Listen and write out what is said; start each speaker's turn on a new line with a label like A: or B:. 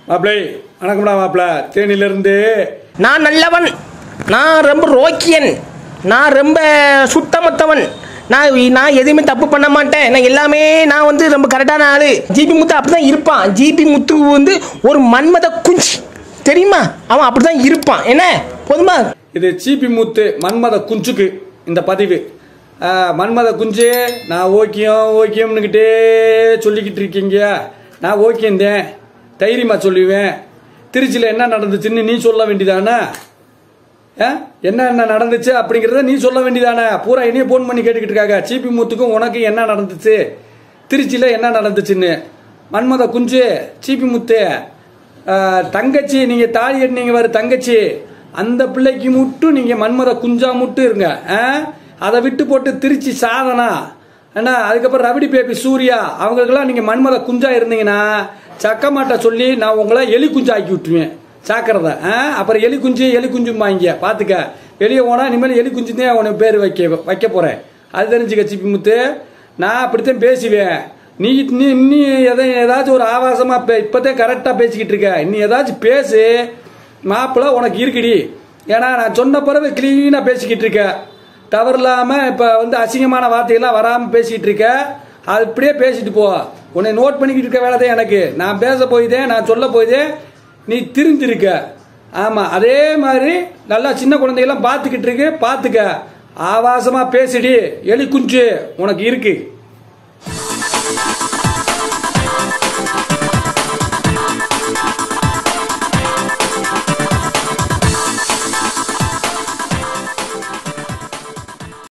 A: மாப்பிளை வணக்கம்டா மாப்பிள தேனியிலிருந்து
B: நான் நல்லவன் நான் ரொம்ப ரோக்கியன் நான் ரொம்ப சுத்தமத்தவன் நான் நான் எதுவுமே தப்பு பண்ண மாட்டேன் நான் எல்லாமே நான் வந்து ரொம்ப கரெக்டான ஆளு ஜிபி முத்து அப்படிதான் இருப்பான் ஜிபி முத்து வந்து ஒரு மன்மத குஞ்சு தெரியுமா அவன் அப்படிதான் இருப்பான் என்ன போதுமா
A: இது சீப்பி மூத்து மன்மத குஞ்சுக்கு இந்த பதிவு ஆ, மன்மத குஞ்சு நான் ஓக்கியம் ஓக்கியம்னுக்கிட்டே சொல்லிக்கிட்டு இருக்கீங்க நான் ஓக்கியந்தேன் தைரியமாக சொல்லுவேன் திருச்சியில் என்ன நடந்துச்சுன்னு நீ சொல்ல வேண்டியதானே ஆ? என்ன என்ன நடந்துச்சு அப்படிங்கிறத நீ சொல்ல வேண்டியதானே பூரா என்னைய ஃபோன் பண்ணி கேட்டுக்கிட்டு இருக்காங்க சீப்பி மூத்துக்கும் உனக்கு என்ன நடந்துச்சு திருச்சியில் என்ன நடந்துச்சுன்னு மன்மத குஞ்சு சீப்பி முத்து ஆ, தங்கச்சி நீங்கள் தாலி கட்டினீங்க வர தங்கச்சி அந்த பிள்ளைக்கு மட்டும் நீங்கள் மன்மத குஞ்சா மட்டும் இருங்க ஆ? அதை விட்டு போட்டு திருச்சி சாதனா என்ன அதுக்கப்புறம் ரவிடி பேபி சூர்யா அவங்களுக்கெல்லாம் நீங்கள் மன்மத குஞ்சா இருந்தீங்கன்னா சக்கமாட்ட சொல்லி நான் உங்களை எலி குஞ்சு ஆக்கி விட்டுருவேன் சாக்கிறத அப்புறம் எலி குஞ்சு எலி குஞ்சும் வாங்கிக்க பார்த்துக்க வெளியே போனால் இனிமேல் எலி குஞ்சு தான் உனக்கு பேர் வைக்க வைக்க போகிறேன் அது தெரிஞ்சுக்க சிப்பி முத்து நான் அப்படித்தான் பேசுவேன் நீ நீ நீ எதை ஏதாச்சும் ஒரு ஆபாசமாக பே இப்போதான் கரெக்டாக பேசிக்கிட்டு இருக்க நீ ஏதாச்சும் பேசு மாப்பிள்ள உனக்கு இருக்குடி ஏன்னா நான் சொன்ன பிறகு க்ளீனாக பேசிக்கிட்டு இருக்க தவறு இல்லாமல் இப்போ வந்து அசிங்கமான வார்த்தையெல்லாம் வராமல் பேசிக்கிட்டு இருக்க அது இப்படியே பேசிட்டு போ உன்னை நோட் பண்ணிக்கிட்டு இருக்க வேலை தான் எனக்கு நான் பேச போய்தேன் நான் சொல்ல போய்தேன் நீ திருந்திருக்க ஆமாம் அதே மாதிரி நல்லா சின்ன குழந்தைகள்லாம் பார்த்துக்கிட்டு இருக்கு பார்த்துக்க ஆபாசமாக பேசிடி எலி குஞ்சு உனக்கு இருக்கு